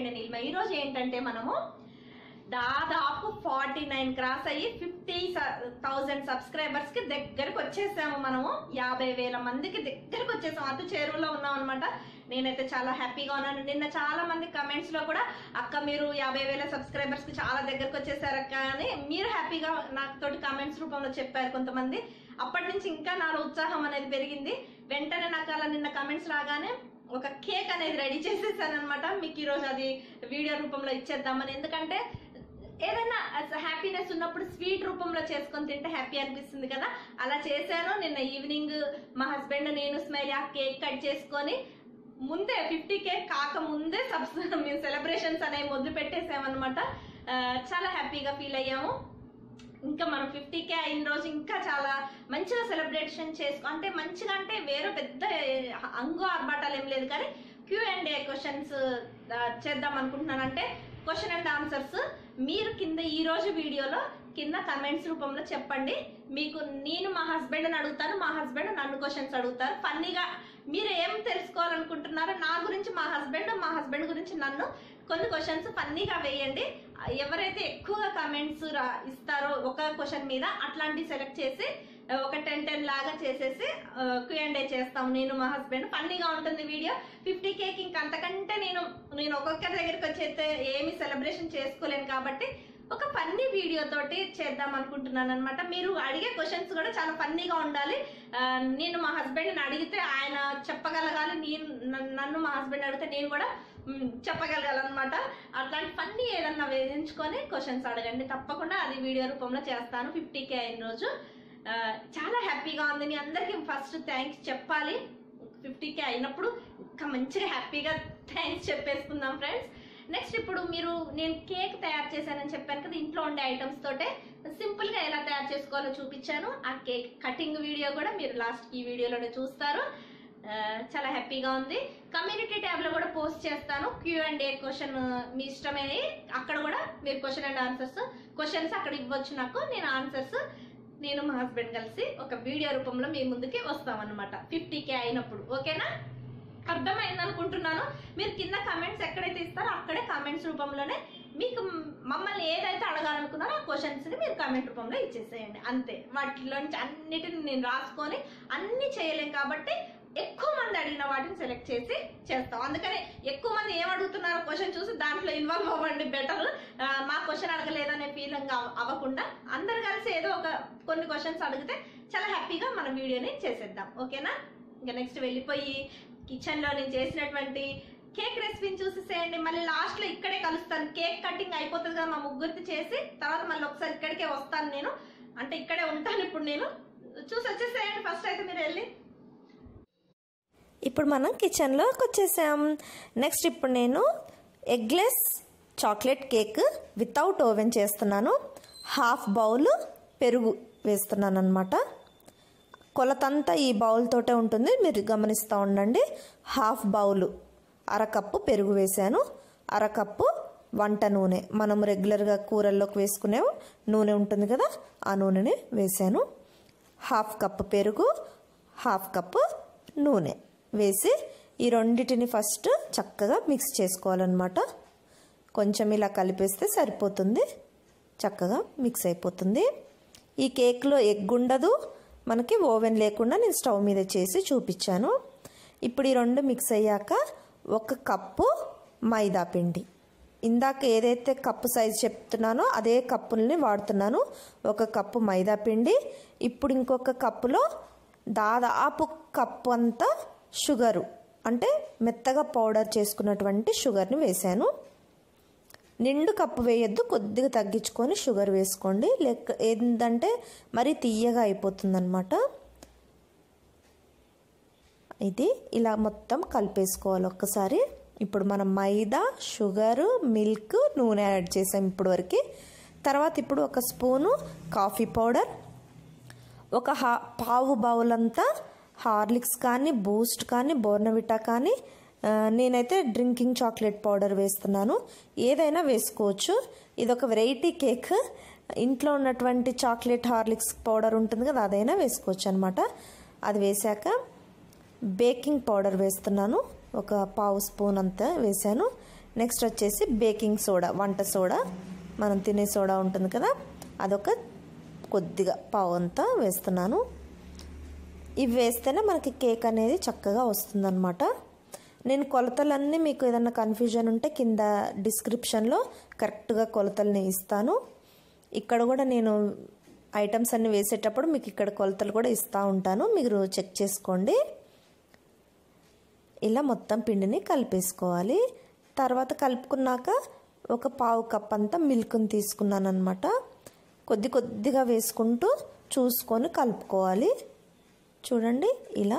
And Neelima ఈ రోజు ఏంటంటే మనము దాదాపు ఫార్టీ నైన్ క్రాస్ అయ్యి ఫిఫ్టీ థౌజండ్ సబ్స్క్రైబర్స్ కి దగ్గరకు వచ్చేసాము మనము యాభై వేల మందికి దగ్గరకు వచ్చేసాము అటు చేరువలో ఉన్నాం అనమాట నేనైతే చాలా హ్యాపీగా ఉన్నాను నిన్న చాలా మంది కమెంట్స్ లో కూడా అక్క మీరు యాభై వేల సబ్స్క్రైబర్స్ కి చాలా దగ్గరకు వచ్చేసారు అక్క అని మీరు హ్యాపీగా నాకు తోటి కామెంట్స్ రూపంలో చెప్పారు కొంతమంది అప్పటి నుంచి ఇంకా నాలో ఉత్సాహం అనేది పెరిగింది వెంటనే నాకు అలా నిన్న కమెంట్స్ రాగానే ఒక కేక్ అనేది రెడీ చేసేసాను అనమాట మీకు ఈరోజు అది వీడియో రూపంలో ఇచ్చేద్దామని ఎందుకంటే ఏదైనా హ్యాపీనెస్ ఉన్నప్పుడు స్వీట్ రూపంలో చేసుకొని తింటే హ్యాపీ అనిపిస్తుంది కదా అలా చేశాను నిన్న ఈవినింగ్ మా హస్బెండ్ నేను స్మైల్ ఆ కేక్ కట్ చేసుకొని ముందే ఫిఫ్టీ కేక్ కాక ముందే సబ్స్ మేము సెలబ్రేషన్స్ అనేవి మొదలు పెట్టేసామన్నమాట ఆ, చాలా హ్యాపీగా ఫీల్ అయ్యాము ఇంకా మనం ఫిఫ్టీ కే అయిన రోజు ఇంకా చాలా మంచిగా సెలబ్రేషన్ చేసుకో అంటే మంచిగా అంటే వేరే పెద్ద అంగు ఆర్భాటాలు ఏం లేదు కానీ క్యూ అండ్ ఏ క్వశ్చన్స్ చేద్దాం అనుకుంటున్నాను అంటే క్వశ్చన్ అండ్ ఆన్సర్స్ మీరు కింద ఈ రోజు వీడియోలో కింద కమెంట్స్ రూపంలో చెప్పండి మీకు నేను మా హస్బెండ్ని అడుగుతాను మా హస్బెండ్ నన్ను క్వశ్చన్స్ అడుగుతారు ఫన్నీగా మీరు ఏం తెలుసుకోవాలనుకుంటున్నారో నా గురించి మా హస్బెండ్ మా హస్బెండ్ గురించి నన్ను కొన్ని క్వశ్చన్స్ ఫన్నీగా వేయండి ఎవరైతే ఎక్కువగా కమెంట్స్ ఇస్తారో ఒక క్వశ్చన్ మీద అట్లాంటివి సెలెక్ట్ చేసి ఆ, ఒక టెన్ టెన్ లాగా చేసేసి క్యూ అండ్ ఏ చేస్తాం నేను మా హస్బెండ్ ఫన్నీగా ఉంటుంది వీడియో ఫిఫ్టీ కేక్ ఇంక అంతకంటే నేను నేను ఒక్కొక్కరి దగ్గరికి వచ్చి అయితే ఏమి సెలబ్రేషన్ చేసుకోలేను కాబట్టి ఒక ఫన్నీ వీడియో తోటి చేద్దాం అనుకుంటున్నాను అనమాట మీరు అడిగే క్వశ్చన్స్ కూడా చాలా ఫన్నీగా ఉండాలి ఆ, నేను మా హస్బెండ్ని అడిగితే ఆయన చెప్పగలగాలి నేను నన్ను- నన్ను మా హస్బెండ్ అడిగితే నేను కూడా మ్, చెప్పగలగాలన్నమాట అట్లాంటి ఫన్నీ ఏదన్నా వేయించుకొని క్వశ్చన్స్ అడగండి తప్పకుండా అది వీడియో రూపంలో చేస్తాను ఫిఫ్టీ కే అయిన రోజు ఆ, చాలా హ్యాపీగా ఉంది మీ అందరికీ ఫస్ట్ థ్యాంక్స్ చెప్పాలి ఫిఫ్టీ కే అయినప్పుడు ఇంకా మంచిగా హ్యాపీగా థ్యాంక్స్ చెప్పేసుకుందాం ఫ్రెండ్స్ నెక్స్ట్ ఇప్పుడు మీరు నేను కేక్ తయారు చేశానని చెప్పాను కదా ఇంట్లో ఉండే ఐటమ్స్ తోటే సింపుల్ గా ఎలా తయారు చేసుకోవాలో చూపించాను ఆ కేక్ కటింగ్ వీడియో కూడా మీరు లాస్ట్ ఈ వీడియోలోనే చూస్తారు ఆ, చాలా హ్యాపీగా ఉంది కమ్యూనిటీ ట్యాబ్ లో కూడా పోస్ట్ చేస్తాను క్యూ అండ్ ఏ క్వశ్చన్ మీ ఇష్టమైన అక్కడ కూడా మీరు క్వశ్చన్ అండ్ ఆన్సర్స్ క్వశ్చన్స్ అక్కడ ఇవ్వచ్చు నాకు నేను ఆన్సర్స్ నేను మా హస్బెండ్ కలిసి ఒక వీడియో రూపంలో మీ ముందుకి వస్తామన్నమాట ఫిఫ్టీ కే అయినప్పుడు ఓకేనా అర్థమైంది అనుకుంటున్నాను మీరు కింద కమెంట్స్ ఎక్కడైతే ఇస్తారో అక్కడే కామెంట్స్ రూపంలోనే మీకు మమ్మల్ని ఏదైతే అడగాలనుకున్నారో ఆ క్వశ్చన్స్ ని మీరు కామెంట్ రూపంలో ఇచ్చేసేయండి అంతే వాటిలోంచి అన్నిటిని నేను రాసుకొని అన్ని చేయలేం కాబట్టి ఎక్కువ మంది అడిగిన వాటిని సెలెక్ట్ చేసి చేస్తాం అందుకని ఎక్కువ మంది ఏం అడుగుతున్నారో క్వశ్చన్ చూసి దాంట్లో ఇన్వాల్వ్ అవ్వండి బెటర్ మా క్వశ్చన్ అడగలేదనే ఫీలింగ్ అవ్వకుండా అందరు కలిసి ఏదో ఒక కొన్ని క్వశ్చన్స్ అడిగితే చాలా హ్యాపీగా మన వీడియోని చేసేద్దాం ఓకేనా ఇంకా నెక్స్ట్ వెళ్ళిపోయి కిచెన్ లో నేను చేసినటువంటి కేక్ రెసిపీని చూసేసేయండి మళ్ళీ లాస్ట్ లో ఇక్కడే కలుస్తాను కేక్ కటింగ్ అయిపోతుంది కదా మా ముగ్గురిది చేసి తర్వాత మళ్ళీ ఒకసారి ఇక్కడికే వస్తాను నేను అంటే ఇక్కడే ఉంటాను ఇప్పుడు నేను చూసి వచ్చేసేయండి ఫస్ట్ అయితే మీరు వెళ్ళి ఇప్పుడు మనం కిచెన్లోకి వచ్చేసాం నెక్స్ట్ ఇప్పుడు నేను eggless chocolate cake without oven చేస్తున్నాను హాఫ్ బౌల్ పెరుగు వేస్తున్నాను అనమాట కొలతంతా ఈ బౌల్ తోటే ఉంటుంది మీరు గమనిస్తూ ఉండండి హాఫ్ బౌలు అరకప్పు పెరుగు వేశాను అరకప్పు వంట నూనె మనం రెగ్యులర్గా కూరల్లోకి వేసుకునే నూనె ఉంటుంది కదా ఆ నూనెని వేశాను హాఫ్ కప్పు పెరుగు హాఫ్ కప్పు నూనె వేసి ఈ రెండిటిని ఫస్ట్ చక్కగా మిక్స్ చేసుకోవాలన్నమాట కొంచెం ఇలా కలిపేస్తే సరిపోతుంది చక్కగా మిక్స్ అయిపోతుంది ఈ కేక్లో ఎగ్ ఉండదు మనకి ఓవెన్ లేకుండా నేను స్టవ్ మీద చేసి చూపించాను ఇప్పుడు ఈ రెండు మిక్స్ అయ్యాక ఒక కప్పు మైదా పిండి ఇందాక ఏదైతే కప్పు సైజ్ చెప్తున్నానో అదే కప్పుల్ని వాడుతున్నాను ఒక కప్పు మైదా పిండి ఇప్పుడు ఇంకొక కప్పులో దాదాపు కప్పు అంతా షుగరు అంటే మెత్తగా పౌడర్ చేసుకున్నటువంటి షుగర్ని వేశాను నిండు కప్పు వేయొద్దు కొద్దిగా తగ్గించుకొని షుగర్ వేసుకోండి లెక్క ఏంటంటే మరీ తీయగా అయిపోతుందన్నమాట ఇది ఇలా మొత్తం కలిపేసుకోవాలి ఒక్కసారి ఇప్పుడు మనం మైదా షుగర్ మిల్క్ నూనె యాడ్ చేసాం ఇప్పుడు వరకు తర్వాత ఇప్పుడు ఒక స్పూను కాఫీ పౌడర్ ఒక హా పావు బౌల్ అంతా హార్లిక్స్ కానీ బూస్ట్ కానీ బోర్నవిటా కానీ ఆ, నేనైతే డ్రింకింగ్ చాక్లెట్ పౌడర్ వేస్తున్నాను ఏదైనా వేసుకోవచ్చు ఇది ఒక వెరైటీ కేక్ ఇంట్లో ఉన్నటువంటి చాక్లెట్ హార్లిక్స్ పౌడర్ ఉంటుంది కదా అదైనా వేసుకోవచ్చు అనమాట అది వేశాక బేకింగ్ పౌడర్ వేస్తున్నాను ఒక పావు స్పూన్ అంతా వేసాను నెక్స్ట్ వచ్చేసి బేకింగ్ సోడా వంట సోడా మనం తినే సోడా ఉంటుంది కదా అదొక కొద్దిగా పావు అంతా వేస్తున్నాను ఇవి వేస్తేనే మనకి కేక్ అనేది చక్కగా వస్తుందన్నమాట నేను కొలతలన్నీ మీకు ఏదైనా కన్ఫ్యూజన్ ఉంటే కింద డిస్క్రిప్షన్లో కరెక్ట్గా కొలతల్ని ఇస్తాను ఇక్కడ కూడా నేను ఐటమ్స్ అన్ని వేసేటప్పుడు మీకు ఇక్కడ కొలతలు కూడా ఇస్తూ ఉంటాను మీరు చెక్ చేసుకోండి ఇలా మొత్తం పిండిని కలిపేసుకోవాలి తర్వాత కలుపుకున్నాక ఒక పావు కప్ అంతా మిల్క్ని తీసుకున్నాను అనమాట కొద్ది కొద్దిగా వేసుకుంటూ చూసుకొని కలుపుకోవాలి చూడండి ఇలా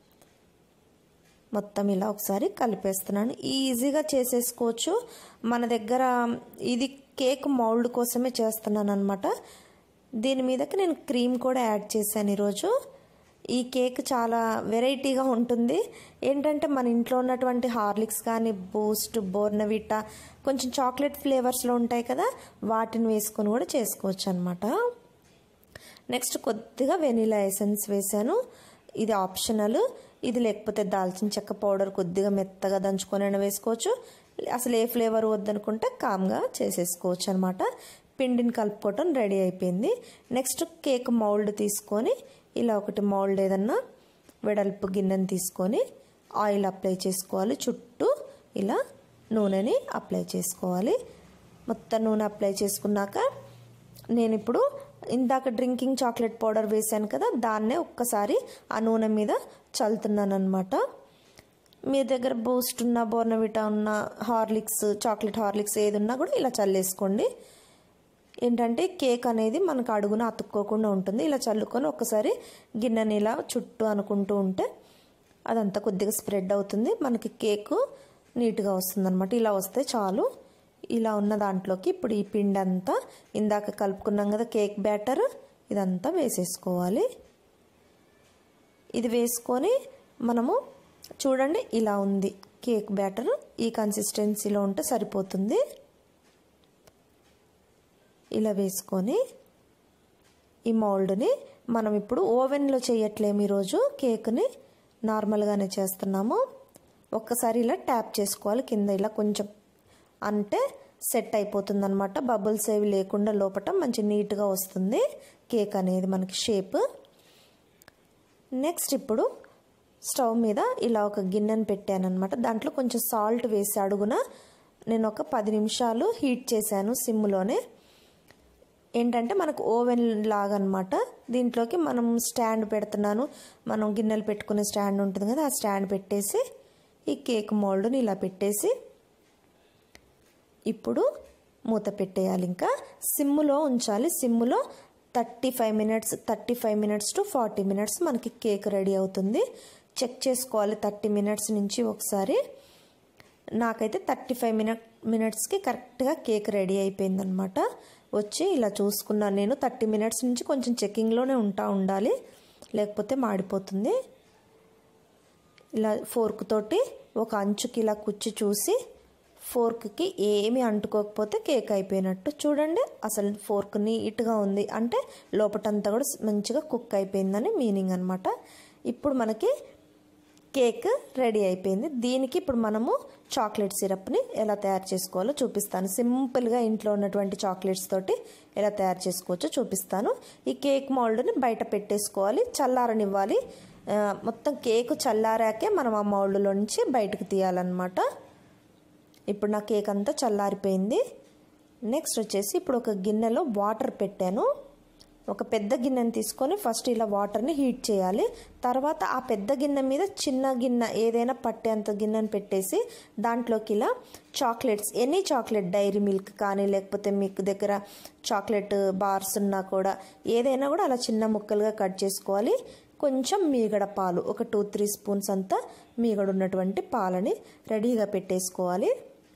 మొత్తం ఇలా ఒకసారి కలిపేస్తున్నాను ఈజీగా చేసేసుకోవచ్చు మన దగ్గర ఇది కేక్ మౌల్డ్ కోసమే చేస్తున్నాను అనమాట దీని మీదకి నేను క్రీమ్ కూడా యాడ్ చేశాను ఈరోజు ఈ కేక్ చాలా వెరైటీగా ఉంటుంది ఏంటంటే మన ఇంట్లో ఉన్నటువంటి హార్లిక్స్ కానీ బూస్ట్ బోర్నవిటా కొంచెం చాక్లెట్ ఫ్లేవర్స్లో ఉంటాయి కదా వాటిని వేసుకొని కూడా చేసుకోవచ్చు అనమాట నెక్స్ట్ కొద్దిగా వెనీలా ఎసెన్స్ వేసాను ఇది ఆప్షనల్ ఇది లేకపోతే దాల్చిన చెక్క పౌడర్ కొద్దిగా మెత్తగా దంచుకొని వేసుకోవచ్చు అసలు ఏ ఫ్లేవర్ వద్దనుకుంటే కామ్గా చేసేసుకోవచ్చు అనమాట పిండిని కలుపుకోవటం రెడీ అయిపోయింది నెక్స్ట్ కేక్ మౌల్డ్ తీసుకొని ఇలా ఒకటి మౌల్డ్ ఏదన్నా వెడల్పు గిన్నెని తీసుకొని ఆయిల్ అప్లై చేసుకోవాలి చుట్టూ ఇలా నూనెని అప్లై చేసుకోవాలి మొత్తం నూనె అప్లై చేసుకున్నాక నేను ఇప్పుడు ఇందాక డ్రింకింగ్ చాక్లెట్ పౌడర్ వేసాను కదా దాన్నే ఒక్కసారి ఆ నూనె మీద చల్లుతున్నాను అనమాట మీ దగ్గర బూస్ట్ ఉన్న బోర్నవిటా ఉన్న హార్లిక్స్ చాక్లెట్ హార్లిక్స్ ఏది ఉన్నా కూడా ఇలా చల్లేసుకోండి ఏంటంటే కేక్ అనేది మనకు అడుగున అతుక్కోకుండా ఉంటుంది ఇలా చల్లుకొని ఒకసారి గిన్నెని ఇలా చుట్టూ అనుకుంటూ ఉంటే అదంతా కొద్దిగా స్ప్రెడ్ అవుతుంది మనకి కేకు నీట్గా వస్తుంది అనమాట ఇలా వస్తే చాలు ఇలా ఉన్న దాంట్లోకి ఇప్పుడు ఈ పిండి అంతా ఇందాక కలుపుకున్నాం కదా కేక్ బ్యాటర్ ఇదంతా వేసేసుకోవాలి ఇది వేసుకొని మనము చూడండి ఇలా ఉంది కేక్ బ్యాటర్ ఈ కన్సిస్టెన్సీలో ఉంటే సరిపోతుంది ఇలా వేసుకొని ఈ మౌల్డ్ని మనం ఇప్పుడు ఓవెన్లో చేయట్లేము ఈరోజు కేక్ని నార్మల్గానే చేస్తున్నాము ఒక్కసారి ఇలా ట్యాప్ చేసుకోవాలి కింద ఇలా కొంచెం అంటే సెట్ అయిపోతుంది అనమాట బబుల్స్ ఏవి లేకుండా లోపల మంచి నీట్గా వస్తుంది కేక్ అనేది మనకి షేప్ నెక్స్ట్ ఇప్పుడు స్టవ్ మీద ఇలా ఒక గిన్నెను పెట్టాను అనమాట దాంట్లో కొంచెం సాల్ట్ వేసి అడుగున నేను ఒక పది నిమిషాలు హీట్ చేశాను సిమ్లోనే ఏంటంటే మనకు ఓవెన్ లాగా అనమాట దీంట్లోకి మనం స్టాండ్ పెడుతున్నాను మనం గిన్నెలు పెట్టుకునే స్టాండ్ ఉంటుంది కదా ఆ స్టాండ్ పెట్టేసి ఈ కేక్ మోల్డ్ని ఇలా పెట్టేసి ఇప్పుడు మూత పెట్టేయాలి ఇంకా సిమ్ములో ఉంచాలి సిమ్ములో thirty five minutes thirty five minutes to forty minutes మనకి కేక్ రెడీ అవుతుంది చెక్ చేసుకోవాలి థర్టీ మినిట్స్ నుంచి ఒకసారి నాకైతే థర్టీ ఫైవ్ మినిట్ మినిట్స్కి కరెక్ట్గా కేక్ రెడీ అయిపోయిందనమాట వచ్చి ఇలా చూసుకున్నాను నేను థర్టీ మినిట్స్ నుంచి కొంచెం చెకింగ్లోనే ఉంటా ఉండాలి లేకపోతే మాడిపోతుంది ఇలా ఫోర్క్ తోటి ఒక అంచుకి ఇలా కుచ్చి చూసి ఫోర్క్కి ఏమి అంటుకోకపోతే కేక్ అయిపోయినట్టు చూడండి అసలు ఫోర్క్ నీట్గా ఉంది అంటే లోపటంతా కూడా మంచిగా కుక్ అయిపోయిందని మీనింగ్ అనమాట ఇప్పుడు మనకి కేక్ రెడీ అయిపోయింది దీనికి ఇప్పుడు మనము చాక్లెట్ సిరప్ని ఎలా తయారు చేసుకోవాలో చూపిస్తాను సింపుల్గా ఇంట్లో ఉన్నటువంటి చాక్లెట్స్ తోటి ఎలా తయారు చేసుకోవచ్చో చూపిస్తాను ఈ కేక్ మౌల్డ్ని బయట పెట్టేసుకోవాలి చల్లారనివ్వాలి మొత్తం కేక్ చల్లారాకే మనం ఆ మౌల్డ్లో నుంచి బయటకు తీయాలన్నమాట ఇప్పుడు నా కేక్ అంతా చల్లారిపోయింది నెక్స్ట్ వచ్చేసి ఇప్పుడు ఒక గిన్నెలో వాటర్ పెట్టాను ఒక పెద్ద గిన్నెని తీసుకొని ఫస్ట్ ఇలా వాటర్ని హీట్ చేయాలి తర్వాత ఆ పెద్ద గిన్నె మీద చిన్న గిన్నె ఏదైనా పట్టేంత గిన్నెని పెట్టేసి దాంట్లోకి ఇలా chocolates any chocolate Dairy Milk కానీ లేకపోతే మీకు దగ్గర చాక్లెట్ బార్స్ ఉన్నా కూడా ఏదైనా కూడా అలా చిన్న ముక్కలుగా కట్ చేసుకోవాలి కొంచెం మీగడ పాలు ఒక టూ త్రీ స్పూన్స్ అంతా మీగడ ఉన్నటువంటి పాలని రెడీగా పెట్టేసుకోవాలి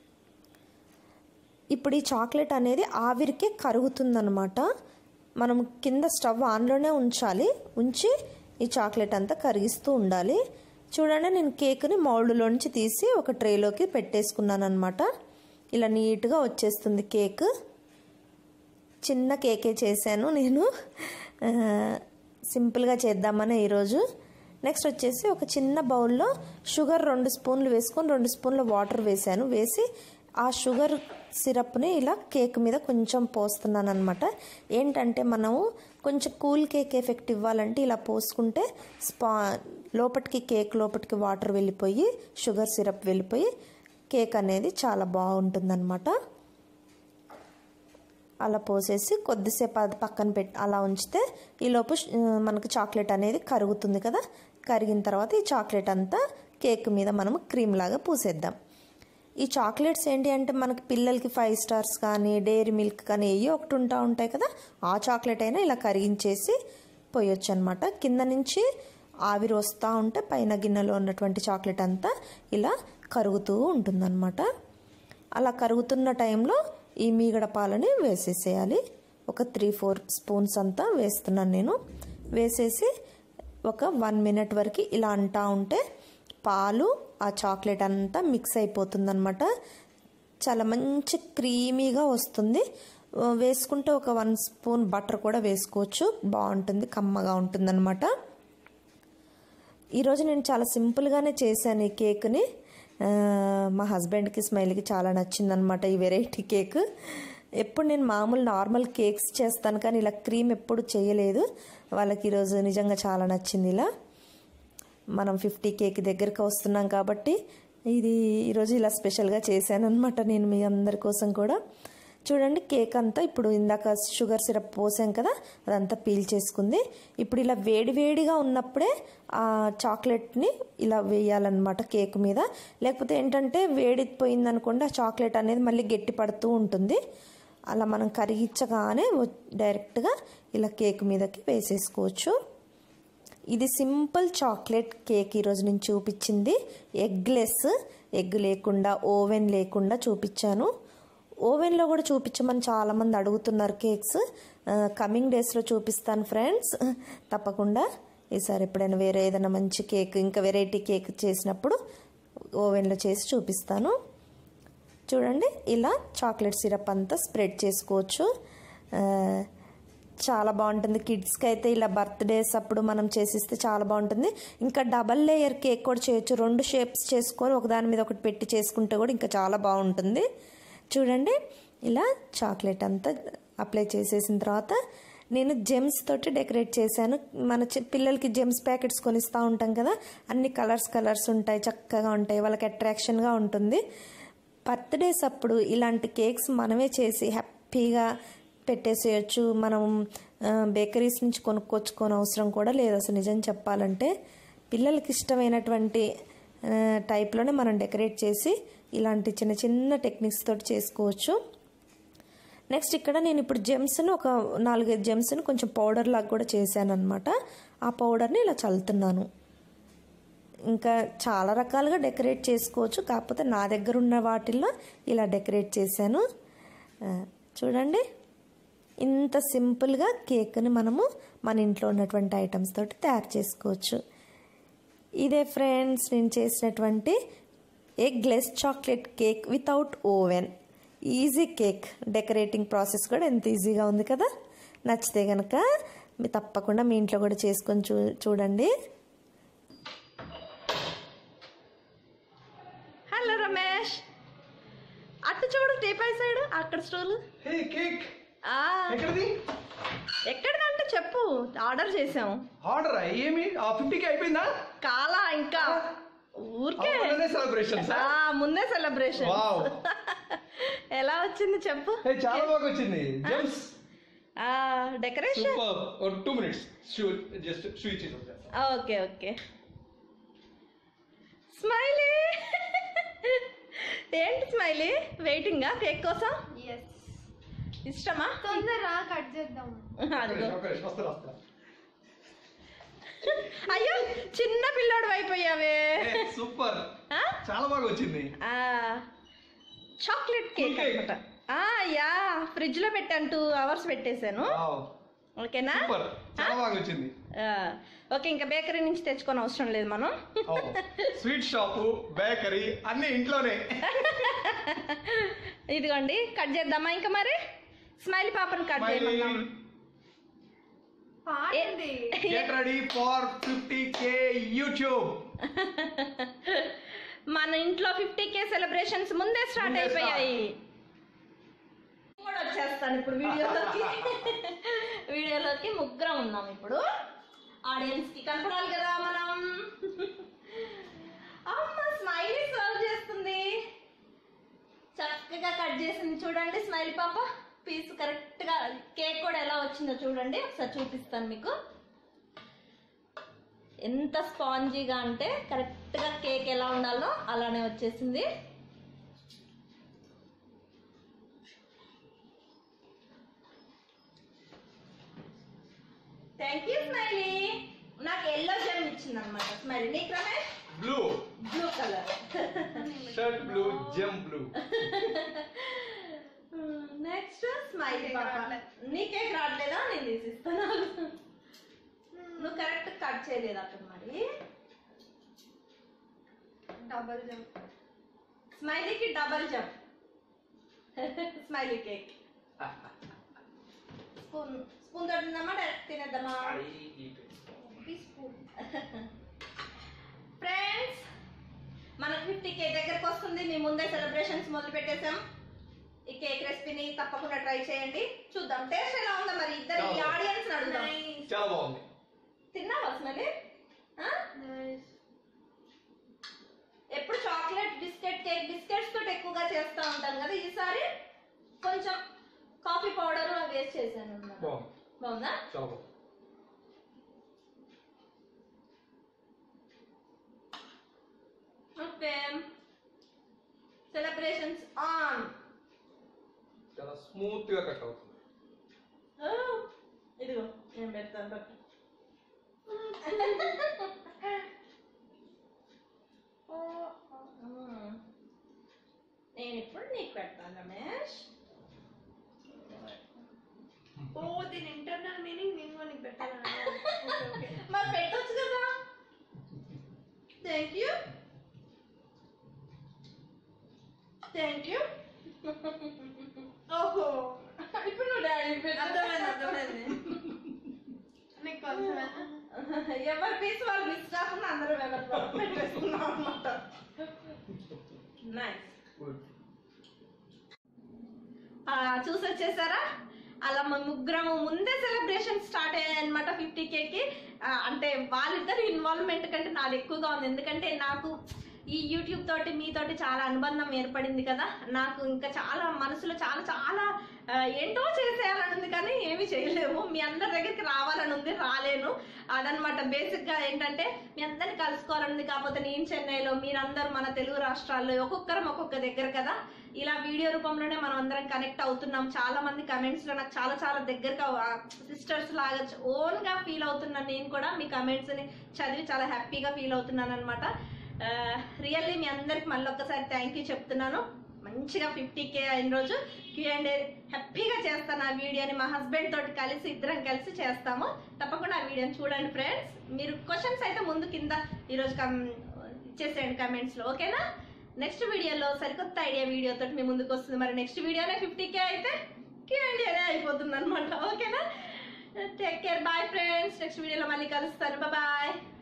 ఇప్పుడు ఈ చాక్లెట్ అనేది ఆవిరికే కరుగుతుందనమాట మనం కింద స్టవ్ ఆన్లోనే ఉంచాలి ఉంచి ఈ చాక్లెట్ అంతా కరిగిస్తూ ఉండాలి చూడండి నేను కేక్ని మౌల్డ్లోంచి తీసి ఒక ట్రేలోకి పెట్టేసుకున్నాను అనమాట ఇలా నీట్గా వచ్చేస్తుంది కేక్ చిన్న కేకే చేశాను నేను సింపుల్గా చేద్దామని ఈరోజు నెక్స్ట్ వచ్చేసి ఒక చిన్న బౌల్లో షుగర్ రెండు స్పూన్లు వేసుకొని రెండు స్పూన్ల వాటర్ వేసాను వేసి ఆ షుగర్ సిరప్ని ఇలా కేక్ మీద కొంచెం పోస్తున్నాను అనమాట ఏంటంటే మనము కొంచెం కూల్ కేక్ ఎఫెక్ట్ ఇవ్వాలంటే ఇలా పోసుకుంటే స్పా లోపటికి కేక్ లోపటికి వాటర్ వెళ్ళిపోయి షుగర్ సిరప్ వెళ్ళిపోయి కేక్ అనేది చాలా బాగుంటుందన్నమాట అలా పోసేసి కొద్దిసేపు అది పక్కన పెట్టి అలా ఉంచితే ఈలోపు ష్- మనకి చాక్లెట్ అనేది కరుగుతుంది కదా కరిగిన తర్వాత ఈ చాక్లెట్ అంతా కేక్ మీద మనం క్రీమ్ లాగా పూసేద్దాం ఈ చాక్లెట్స్ ఏంటి అంటే మనకి పిల్లలకి ఫైవ్ స్టార్స్ కానీ డైరీ మిల్క్ కానీ ఏయో ఒకటి ఉంటా ఉంటాయి కదా ఆ చాక్లెట్ అయినా ఇలా కరిగించేసి పోయొచ్చు అనమాట కింద నుంచి ఆవిరి వస్తూ ఉంటే పైన గిన్నెలో ఉన్నటువంటి చాక్లెట్ అంతా ఇలా కరుగుతూ ఉంటుందన్నమాట అలా కరుగుతున్న టైంలో ఈ మీగడ పాలని వేసేసేయాలి ఒక త్రీ ఫోర్ స్పూన్స్ అంతా వేస్తున్నాను నేను వేసేసి ఒక వన్ మినిట్ వరకు ఇలా అంటా ఉంటే పాలు ఆ చాక్లెట్ అంతా మిక్స్ అయిపోతుందన్నమాట చాలా మంచి క్రీమీగా వస్తుంది ఆ, వేసుకుంటే ఒక వన్ స్పూన్ బటర్ కూడా వేసుకోవచ్చు బాగుంటుంది కమ్మగా ఉంటుందన్నమాట ఈరోజు నేను చాలా సింపుల్గానే చేశాను ఈ కేక్ని ఆ, మా హస్బెండ్కి స్మైల్కి చాలా నచ్చిందనమాట ఈ వెరైటీ కేక్ ఎప్పుడు నేను మామూలు నార్మల్ కేక్స్ చేస్తాను కానీ ఇలా క్రీమ్ ఎప్పుడు చేయలేదు వాళ్ళకి ఈరోజు నిజంగా చాలా నచ్చింది ఇలా మనం ఫిఫ్టీ కేక్ దగ్గరికి వస్తున్నాం కాబట్టి ఇది ఈరోజు ఇలా స్పెషల్గా చేశాను అనమాట నేను మీ అందరి కోసం కూడా చూడండి కేక్ అంతా ఇప్పుడు ఇందాక షుగర్ సిరప్ పోసాం కదా అదంతా పీల్ చేసుకుంది ఇప్పుడు ఇలా వేడి వేడిగా ఉన్నప్పుడే ఆ చాక్లెట్ని ఇలా వేయాలన్నమాట కేక్ మీద లేకపోతే ఏంటంటే వేడిపోయింది అనుకోండి ఆ చాక్లెట్ అనేది మళ్ళీ గట్టి పడుతూ ఉంటుంది అలా మనం కరిగించగానే వ- డైరెక్ట్గా ఇలా కేక్ మీదకి వేసేసుకోవచ్చు ఇది సింపుల్ చాక్లెట్ కేక్ ఈరోజు నేను చూపించింది ఎగ్లెస్ ఎగ్ లేకుండా ఓవెన్ లేకుండా చూపించాను ఓవెన్లో కూడా చూపించమని చాలామంది అడుగుతున్నారు కేక్స్ కమింగ్ డేస్లో చూపిస్తాను ఫ్రెండ్స్ తప్పకుండా ఈసారి ఎప్పుడైనా వేరే ఏదైనా మంచి కేక్ ఇంకా వెరైటీ కేక్ చేసినప్పుడు ఓవెన్లో చేసి చూపిస్తాను చూడండి ఇలా చాక్లెట్ సిరప్ అంతా స్ప్రెడ్ చేసుకోవచ్చు ఆ, చాలా బాగుంటుంది కిడ్స్కి అయితే ఇలా బర్త్డేస్ అప్పుడు మనం చేసిస్తే చాలా బాగుంటుంది ఇంకా డబల్ లేయర్ కేక్ కూడా చేయొచ్చు రెండు షేప్స్ చేసుకొని ఒకదాని మీద ఒకటి పెట్టి చేసుకుంటే కూడా ఇంకా చాలా బాగుంటుంది చూడండి ఇలా చాక్లెట్ అంతా అప్లై చేసేసిన తర్వాత నేను జెమ్స్ తోటి డెకరేట్ చేశాను మన చి- పిల్లలకి జెమ్స్ ప్యాకెట్స్ కొనిస్తూ ఉంటాం కదా అన్ని కలర్స్ కలర్స్ ఉంటాయి చక్కగా ఉంటాయి వాళ్ళకి అట్రాక్షన్గా ఉంటుంది బర్త్డేస్ అప్పుడు ఇలాంటి కేక్స్ మనమే చేసి హ్యాపీగా పెట్టేసేయచ్చు మనం ఆ, బేకరీస్ నుంచి కొనుక్కొచ్చుకోని అవసరం కూడా లేదు అసలు నిజం చెప్పాలంటే పిల్లలకి ఇష్టమైనటువంటి ఆ, టైప్లోనే మనం డెకరేట్ చేసి ఇలాంటి చిన్న చిన్న టెక్నిక్స్ తోటి చేసుకోవచ్చు నెక్స్ట్ ఇక్కడ నేను ఇప్పుడు జెమ్స్ని ఒక నాలుగైదు జెమ్స్ని కొంచెం పౌడర్ లాగా కూడా చేశాను అనమాట ఆ పౌడర్ని ఇలా చల్లుతున్నాను ఇంకా చాలా రకాలుగా డెకరేట్ చేసుకోవచ్చు కాకపోతే నా దగ్గర ఉన్న వాటిల్లో ఇలా డెకరేట్ చేశాను ఆ, చూడండి ఇంత సింపుల్గా కేక్ని మనము మన ఇంట్లో ఉన్నటువంటి ఐటమ్స్ తోటి తయారు చేసుకోవచ్చు ఇదే ఫ్రెండ్స్ నేను చేసినటువంటి egg less chocolate cake without oven easy cake decorating process కూడా ఎంత ఈజీగా ఉంది కదా నచ్చితే కనుక మీరు తప్పకుండా మీ ఇంట్లో కూడా చేసుకొని చూ చూడండి హలో రమేష్ అటు చూడు టీపై సైడ్ అక్కడ స్టూల్ హే కేక్ ఆ, ఎక్కడిది ఎక్కడికంటే చెప్పు ఆర్డర్ చేసాం ఆర్డర్ ఏమి ఆ ఫిఫ్టీకి అయిపోయిందా కాలా ఇంకా ఊరికే సెలబ్రేషన్ ఆ, ముందే సెలబ్రేషన్ వావ్ ఎలా వచ్చింది చెప్పు హే చాలా బాగా వచ్చింది జెమ్స్ ఆ decoration super two minutes shoe just shoe ఇచ్చేసి వచ్చేస్తా. ఓకే ఓకే స్మైలీ ఏంటి స్మైలీ వెయిటింగా కేక్ కోసం ఎస్ ఇష్టమా తొందరగా కట్ చేద్దాం అదిగో ఒక నిమిషం, వస్తా వస్తా అయ్యో చిన్న పిల్లోడు అయిపోయావే హే, సూపర్ ఆ? చాలా బాగా వచ్చింది ఆ, చాక్లెట్ కేక్ కేక్. అనమాట ఆ, యా ఫ్రిడ్జ్ లో పెట్టాను టూ అవర్స్ పెట్టేశాను వావ్ ఓకేనా సూపర్ చాలా బాగా వచ్చింది ఆ, ఓకే ఇంకా బేకరీ నుంచి తెచ్చుకోని అవసరం లేదు మనం స్వీట్ షాపు బేకరీ అన్ని ఇంట్లోనే ఇదిగోండి కట్ చేద్దామా ఇంకా మరి స్మైలీ పాపని కట్ చేయమన్నాం పాడింది get ready for fifty K YouTube మన ఇంట్లో ఫిఫ్టీ కే సెలబ్రేషన్స్ ముందే స్టార్ట్ ముందే అయిపోయాయి కూడా వచ్చేస్తాను ఇప్పుడు వీడియోలోకి వీడియోలోకి ముగ్గురం ఉన్నాం ఇప్పుడు ఆడియన్స్ కి కనపడాలి కదా మనం అమ్మ స్మైలీ సర్వ్ చేస్తుంది చక్కగా కట్ చేసింది చూడండి స్మైలీ పాప పీస్ కరెక్ట్ గా కేక్ కూడా ఎలా వచ్చిందో చూడండి ఒకసారి చూపిస్తాను మీకు ఎంత స్పాంజీగా అంటే కరెక్ట్ గా కేక్ ఎలా ఉండాలో అలానే వచ్చేసింది థ్యాంక్ యూ స్మైలీ నాకు ఎల్లో జెమ్ ఇచ్చింది అనమాట స్మైలీ నీకు Ramesh Blue. Blue colour Shirt blue, gem blue. Next Smiley పాప నీకే రావట్లేదా నేను తీసిస్తాను నువ్వు కరెక్ట్ కట్ చేయలేదు అక్కడ మరి డబల్ జంప్ స్మైలీకి double jump Smiley cake spoon spoon తోటి తిందామా డైరెక్ట్ తినేద్దామా I eat it. ఫ్రెండ్స్ మనకు ఫిఫ్టీ కే దగ్గరకు వస్తుంది మీ ముందే సెలబ్రేషన్స్ మొదలు పెట్టేసాం ఈ కేక్ రెసిపీని తప్పకుండా ట్రై చేయండి చూద్దాం టేస్ట్ ఎలా ఉందో మరి ఇద్దరు ఈ ఆడియన్స్ అడుగుదాం చాలా బాగుంది తిన్నావా స్మెల్ ఎప్పుడు చాక్లెట్ బిస్కెట్ కేక్ బిస్కెట్స్ తోటి ఎక్కువగా చేస్తూ ఉంటాను కదా ఈసారి కొంచెం కాఫీ పౌడర్ వేస్ట్ చేశాను అన్నమాట. బాగుంది బాగుందా చాలా బాగుంది ఓకే సెలబ్రేషన్స్ ఆన్ చాలా స్మూత్ గా కట్ అవుతుంది ఇదిగో నేను పెడతాను బట్ నేను ఇప్పుడు నీకు పెడతాను రమేష్ ఓ దీని ఇంటర్నల్ మీనింగ్ నేను కూడా నీకు పెట్టాను ఓకే మరి పెట్టొచ్చు కదా థ్యాంక్ యూ థ్యాంక్ యూ ఓహో ఇప్పుడు నువ్వు డాడీ అర్థమైంది అర్థమైంది నీకు కొంచెం ఎవరి పీస్ వాళ్ళు మిస్ కాకుండా అందరూ ఎవరి పెట్టేసుకున్నాం అనమాట నైస్ గుడ్ చూసి వచ్చేసారా అలా మా ముగ్గురము ముందే సెలబ్రేషన్ స్టార్ట్ అయ్యాయి అనమాట ఫిఫ్టీ కేకి అంటే వాళ్ళిద్దరు ఇన్వాల్వ్మెంట్ కంటే నాది ఎక్కువగా ఉంది ఎందుకంటే నాకు ఈ యూట్యూబ్ తోటి మీతోటి చాలా అనుబంధం ఏర్పడింది కదా నాకు ఇంకా చాలా మనసులో చాలా చాలా ఆ, ఏంటో చేసేయాలని ఉంది కానీ ఏమీ చేయలేము మీ అందరి దగ్గరికి రావాలని ఉంది రాలేను అదనమాట బేసిక్ గా ఏంటంటే మీ అందరిని కలుసుకోవాలని ఉంది కాకపోతే నేను చెన్నైలో మీరందరూ మన తెలుగు రాష్ట్రాల్లో ఒక్కొక్కరం ఒక్కొక్క దగ్గర కదా ఇలా వీడియో రూపంలోనే మనం అందరం కనెక్ట్ అవుతున్నాం చాలా మంది కమెంట్స్ లో నాకు చాలా చాలా దగ్గరగా సిస్టర్స్ లాగా ఓన్ గా ఫీల్ అవుతున్నాను నేను కూడా మీ కమెంట్స్ ని చదివి చాలా హ్యాపీగా ఫీల్ అవుతున్నాను అనమాట రియల్లీ మీ అందరికి మళ్ళీ ఒక్కసారి థ్యాంక్ యూ చెప్తున్నాను మంచిగా ఫిఫ్టీ కే అయిన రోజు క్యూ అండ్ హ్యాపీగా చేస్తాను ఆ వీడియోని మా హస్బెండ్ తోటి కలిసి ఇద్దరం కలిసి చేస్తాము తప్పకుండా ఆ వీడియోని చూడండి ఫ్రెండ్స్ మీరు క్వశ్చన్స్ అయితే ముందు కింద ఈరోజు కమ్ ఇచ్చేసేయండి కమెంట్స్ లో ఓకేనా నెక్స్ట్ వీడియోలో సరికొత్త ఐడియా వీడియో తోటి మీ ముందుకు వస్తుంది మరి నెక్స్ట్ వీడియోనే ఫిఫ్టీ కే అయితే క్యూ అండ్ అయిపోతుంది అనమాట ఓకేనా take care bye friends next వీడియోలో మళ్ళీ కలుస్తాను బాయ్